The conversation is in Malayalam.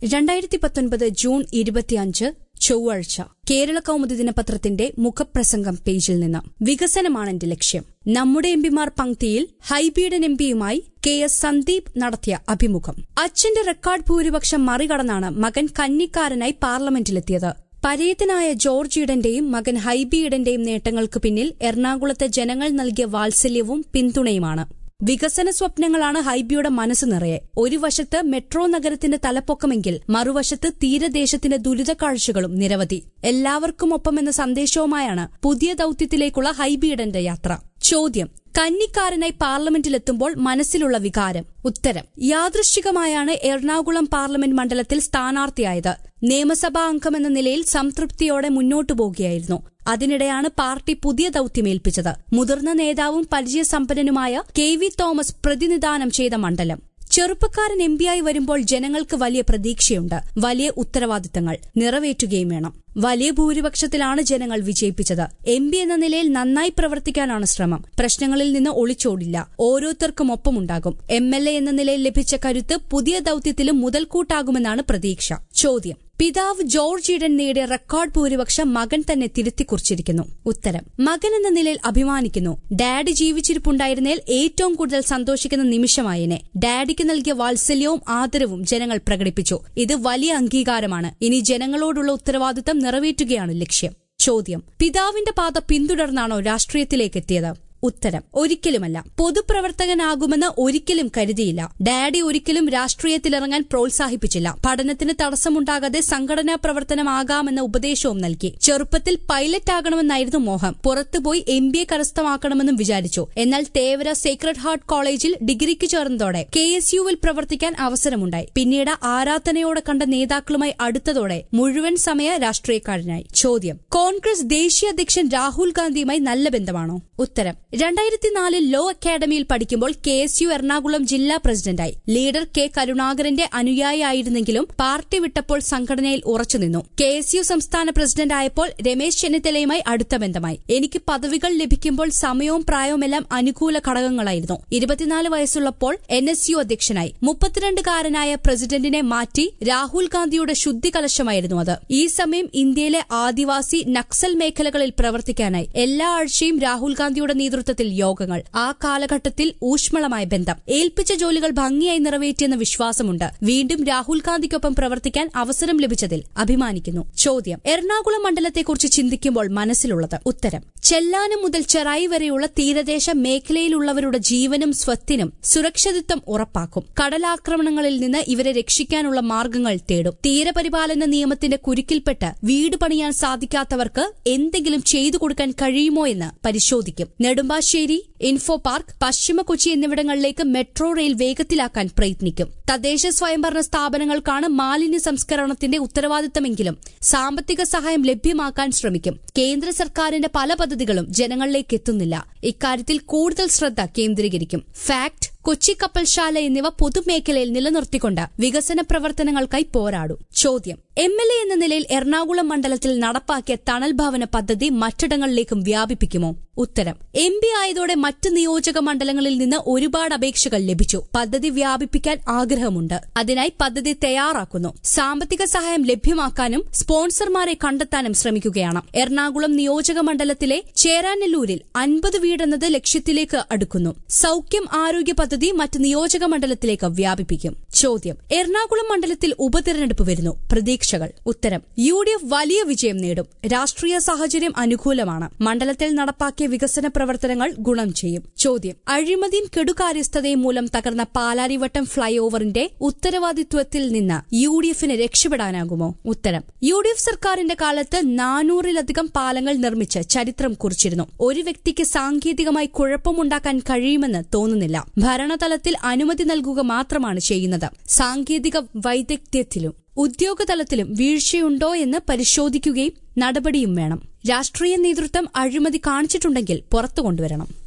രണ്ടായിരത്തി പത്തൊൻപത് ജൂൺ ഇരുപത്തിയഞ്ച് ചൊവ്വാഴ്ച കേരള കൗമുദി ദിനപത്രത്തിന്റെ മുഖപ്രസംഗം പേജിൽ നിന്ന് വികസനമാണ് എന്റെ ലക്ഷ്യം നമ്മുടെ എംപിമാർ പങ്ക്തിയിൽ ഹൈബീഡൻ എംപിയുമായി കെ എസ് സന്ദീപ് നടത്തിയ അഭിമുഖം അച്ഛന്റെ റെക്കോർഡ് ഭൂരിപക്ഷം മറികടന്നാണ് മകൻ കന്നിക്കാരനായി പാർലമെന്റിലെത്തിയത് പരേതനായ ജോർജ് ഈഡന്റെയും മകൻ ഹൈബി ഈഡന്റെയും നേട്ടങ്ങൾക്ക് പിന്നിൽ എറണാകുളത്തെ ജനങ്ങൾ നൽകിയ വാത്സല്യവും പിന്തുണയുമാണ് വികസന സ്വപ്നങ്ങളാണ് ഹൈബിയുടെ മനസ്സ് നിറയെ ഒരു വശത്ത് മെട്രോ നഗരത്തിന്റെ തലപ്പൊക്കമെങ്കിൽ മറുവശത്ത് തീരദേശത്തിന്റെ ദുരിത കാഴ്ചകളും നിരവധി എല്ലാവർക്കുമൊപ്പം എന്ന സന്ദേശവുമായാണ് പുതിയ ദൌത്യത്തിലേക്കുള്ള ഹൈബിയുടെ യാത്ര ചോദ്യം കന്നിക്കാരനായി പാർലമെന്റിലെത്തുമ്പോൾ മനസ്സിലുള്ള വികാരം ഉത്തരം യാദൃശ്ചികമായാണ് എറണാകുളം പാർലമെന്റ് മണ്ഡലത്തിൽ സ്ഥാനാർത്ഥിയായത് നിയമസഭാ അംഗമെന്ന നിലയിൽ സംതൃപ്തിയോടെ മുന്നോട്ടു പോകുകയായിരുന്നു അതിനിടെയാണ് പാർട്ടി പുതിയ ദൌത്യമേൽപ്പിച്ചത് മുതിർന്ന നേതാവും പരിചയസമ്പന്നനുമായ കെ വി തോമസ് പ്രതിനിധാനം ചെയ്ത മണ്ഡലം ചെറുപ്പക്കാരൻ എം പിയായി വരുമ്പോൾ ജനങ്ങൾക്ക് വലിയ പ്രതീക്ഷയുണ്ട് വലിയ ഉത്തരവാദിത്തങ്ങൾ നിറവേറ്റുകയും വേണം വലിയ ഭൂരിപക്ഷത്തിലാണ് ജനങ്ങൾ വിജയിപ്പിച്ചത് എം പി എന്ന നിലയിൽ നന്നായി പ്രവർത്തിക്കാനാണ് ശ്രമം പ്രശ്നങ്ങളിൽ നിന്ന് ഒളിച്ചോടില്ല ഓരോരുത്തർക്കും ഒപ്പമുണ്ടാകും എം എൽ എ എന്ന നിലയിൽ ലഭിച്ച കരുത്ത് പുതിയ ദൌത്യത്തിലും മുതൽക്കൂട്ടാകുമെന്നാണ് പ്രതീക്ഷ ചോദ്യം പിതാവ് ജോർജ് ഈഡൻ നേടിയ റെക്കോർഡ് ഭൂരിപക്ഷം മകൻ തന്നെ തിരുത്തിക്കുറിച്ചിരിക്കുന്നു ഉത്തരം മകൻ എന്ന നിലയിൽ അഭിമാനിക്കുന്നു ഡാഡി ജീവിച്ചിരിപ്പുണ്ടായിരുന്നേൽ ഏറ്റവും കൂടുതൽ സന്തോഷിക്കുന്ന നിമിഷമായേനെ ഡാഡിക്ക് നൽകിയ വാത്സല്യവും ആദരവും ജനങ്ങൾ പ്രകടിപ്പിച്ചു ഇത് വലിയ അംഗീകാരമാണ് ഇനി ജനങ്ങളോടുള്ള ഉത്തരവാദിത്തം നിറവേറ്റുകയാണ് ലക്ഷ്യം ചോദ്യം പിതാവിന്റെ പാത പിന്തുടർന്നാണോ രാഷ്ട്രീയത്തിലേക്ക് എത്തിയത് ഉത്തരം ഒരിക്കലുമല്ല പൊതുപ്രവർത്തകനാകുമെന്ന് ഒരിക്കലും കരുതിയില്ല ഡാഡി ഒരിക്കലും രാഷ്ട്രീയത്തിലിറങ്ങാൻ പ്രോത്സാഹിപ്പിച്ചില്ല പഠനത്തിന് തടസ്സമുണ്ടാകാതെ സംഘടനാ പ്രവർത്തനമാകാമെന്ന ഉപദേശവും നൽകി ചെറുപ്പത്തിൽ പൈലറ്റ് ആകണമെന്നായിരുന്നു മോഹം പുറത്തുപോയി എം ബി എ കരസ്ഥമാക്കണമെന്നും വിചാരിച്ചു എന്നാൽ തേവര സേക്രഡ് ഹാർട്ട് കോളേജിൽ ഡിഗ്രിക്ക് ചേർന്നതോടെ കെ എസ് യുവിൽ പ്രവർത്തിക്കാൻ അവസരമുണ്ടായി പിന്നീട് ആരാധനയോടെ കണ്ട നേതാക്കളുമായി അടുത്തതോടെ മുഴുവൻ സമയ രാഷ്ട്രീയക്കാരനായി ചോദ്യം കോൺഗ്രസ് ദേശീയ അധ്യക്ഷൻ രാഹുൽ ഗാന്ധിയുമായി നല്ല ബന്ധമാണോ ഉത്തരം രണ്ടായിരത്തി നാലിൽ ലോ അക്കാദമിയിൽ പഠിക്കുമ്പോൾ കെ എസ് യു എറണാകുളം ജില്ലാ പ്രസിഡന്റായി ലീഡർ കെ കരുണാകരന്റെ അനുയായിയായിരുന്നെങ്കിലും പാർട്ടി വിട്ടപ്പോൾ സംഘടനയിൽ ഉറച്ചുനിന്നു കെ എസ് യു സംസ്ഥാന പ്രസിഡന്റ് ആയപ്പോൾ രമേശ് ചെന്നിത്തലയുമായി അടുത്ത ബന്ധമായി എനിക്ക് പദവികൾ ലഭിക്കുമ്പോൾ സമയവും പ്രായവുമെല്ലാം അനുകൂല ഘടകങ്ങളായിരുന്നു ഇരുപത്തിനാല് വയസ്സുള്ളപ്പോൾ എൻ എസ് യു അധ്യക്ഷനായി മുപ്പത്തിരണ്ടുകാരനായ പ്രസിഡന്റിനെ മാറ്റി രാഹുൽ ഗാന്ധിയുടെ ശുദ്ധി കലശമായിരുന്നു അത് ഈ സമയം ഇന്ത്യയിലെ ആദിവാസി നക്സൽ മേഖലകളിൽ പ്രവർത്തിക്കാനായി എല്ലാ ആഴ്ചയും രാഹുൽ ഗാന്ധിയുടെ നേതൃത്വത്തിൽ യോഗങ്ങൾ ആ കാലഘട്ടത്തിൽ ഊഷ്മളമായ ബന്ധം ഏൽപ്പിച്ച ജോലികൾ ഭംഗിയായി നിറവേറ്റിയെന്ന വിശ്വാസമുണ്ട് വീണ്ടും രാഹുൽ ഗാന്ധിക്കൊപ്പം പ്രവർത്തിക്കാൻ അവസരം ലഭിച്ചതിൽ അഭിമാനിക്കുന്നു ചോദ്യം എറണാകുളം മണ്ഡലത്തെക്കുറിച്ച് ചിന്തിക്കുമ്പോൾ മനസ്സിലുള്ളത് ഉത്തരം ചെല്ലാനം മുതൽ ചെറായി വരെയുള്ള തീരദേശ മേഖലയിലുള്ളവരുടെ ജീവനും സ്വത്തിനും സുരക്ഷിതത്വം ഉറപ്പാക്കും കടലാക്രമണങ്ങളിൽ നിന്ന് ഇവരെ രക്ഷിക്കാനുള്ള മാർഗങ്ങൾ തേടും തീരപരിപാലന നിയമത്തിന്റെ കുരുക്കിൽപ്പെട്ട് വീട് പണിയാൻ സാധിക്കാത്തവർക്ക് എന്തെങ്കിലും ചെയ്തു കൊടുക്കാൻ കഴിയുമോ എന്ന് പരിശോധിക്കും നെടുമ്പാശ്ശേരി ഇൻഫോ പാർക്ക് പശ്ചിമ കൊച്ചി എന്നിവിടങ്ങളിലേക്ക് മെട്രോ റെയിൽ വേഗത്തിലാക്കാൻ പ്രയത്നിക്കും തദ്ദേശ സ്വയംഭരണ സ്ഥാപനങ്ങൾക്കാണ് മാലിന്യ സംസ്കരണത്തിന്റെ ഉത്തരവാദിത്തമെങ്കിലും സാമ്പത്തിക സഹായം ലഭ്യമാക്കാൻ ശ്രമിക്കും കേന്ദ്ര സർക്കാരിന്റെ പല പദ്ധതികളും ജനങ്ങളിലേക്ക് എത്തുന്നില്ല ഇക്കാര്യത്തിൽ കൂടുതൽ ശ്രദ്ധ കേന്ദ്രീകരിക്കും ഫാക്ട് കൊച്ചി കപ്പൽശാല എന്നിവ പൊതുമേഖലയിൽ നിലനിർത്തിക്കൊണ്ട് വികസന പ്രവർത്തനങ്ങൾക്കായി പോരാടും ചോദ്യം എം എൽ എ എന്ന നിലയിൽ എറണാകുളം മണ്ഡലത്തിൽ നടപ്പാക്കിയ തണൽ ഭവന പദ്ധതി മറ്റിടങ്ങളിലേക്കും വ്യാപിപ്പിക്കുമോ ഉത്തരം എം പി ആയതോടെ മറ്റ് നിയോജക മണ്ഡലങ്ങളിൽ നിന്ന് ഒരുപാട് അപേക്ഷകൾ ലഭിച്ചു പദ്ധതി വ്യാപിപ്പിക്കാൻ ആഗ്രഹമുണ്ട് അതിനായി പദ്ധതി തയ്യാറാക്കുന്നു സാമ്പത്തിക സഹായം ലഭ്യമാക്കാനും സ്പോൺസർമാരെ കണ്ടെത്താനും ശ്രമിക്കുകയാണ് എറണാകുളം നിയോജക മണ്ഡലത്തിലെ ചേരാനെല്ലൂരിൽ അൻപത് വീടെന്നത് ലക്ഷ്യത്തിലേക്ക് അടുക്കുന്നു സൌഖ്യം ആരോഗ്യ പദ്ധതി മറ്റ് നിയോജക മണ്ഡലത്തിലേക്ക് വ്യാപിപ്പിക്കും ചോദ്യം എറണാകുളം മണ്ഡലത്തിൽ ഉപതെരഞ്ഞെടുപ്പ് വരുന്നു പ്രതീക്ഷകൾ ഉത്തരം യു ഡി എഫ് വലിയ വിജയം നേടും രാഷ്ട്രീയ സാഹചര്യം അനുകൂലമാണ് മണ്ഡലത്തിൽ നടപ്പാക്കിയ വികസന പ്രവർത്തനങ്ങൾ ഗുണം ചെയ്യും ചോദ്യം അഴിമതിയും കെടുകാര്യസ്ഥതയും മൂലം തകർന്ന പാലാരിവട്ടം ഫ്ളൈ ഓവറിന്റെ ഉത്തരവാദിത്വത്തിൽ നിന്ന് യു ഡി എഫിന് രക്ഷപ്പെടാനാകുമോ ഉത്തരം യു ഡി എഫ് സർക്കാരിന്റെ കാലത്ത് നാനൂറിലധികം പാലങ്ങൾ നിർമ്മിച്ച് ചരിത്രം കുറിച്ചിരുന്നു ഒരു വ്യക്തിക്ക് സാങ്കേതികമായി കുഴപ്പമുണ്ടാക്കാൻ കഴിയുമെന്ന് തോന്നുന്നില്ല ഭരണതലത്തിൽ അനുമതി നൽകുക മാത്രമാണ് ചെയ്യുന്നത് സാങ്കേതിക വൈദഗ്ധ്യത്തിലും ഉദ്യോഗതലത്തിലും വീഴ്ചയുണ്ടോ എന്ന് പരിശോധിക്കുകയും നടപടിയും വേണം രാഷ്ട്രീയ നേതൃത്വം അഴിമതി കാണിച്ചിട്ടുണ്ടെങ്കിൽ പുറത്തു കൊണ്ടുവരണം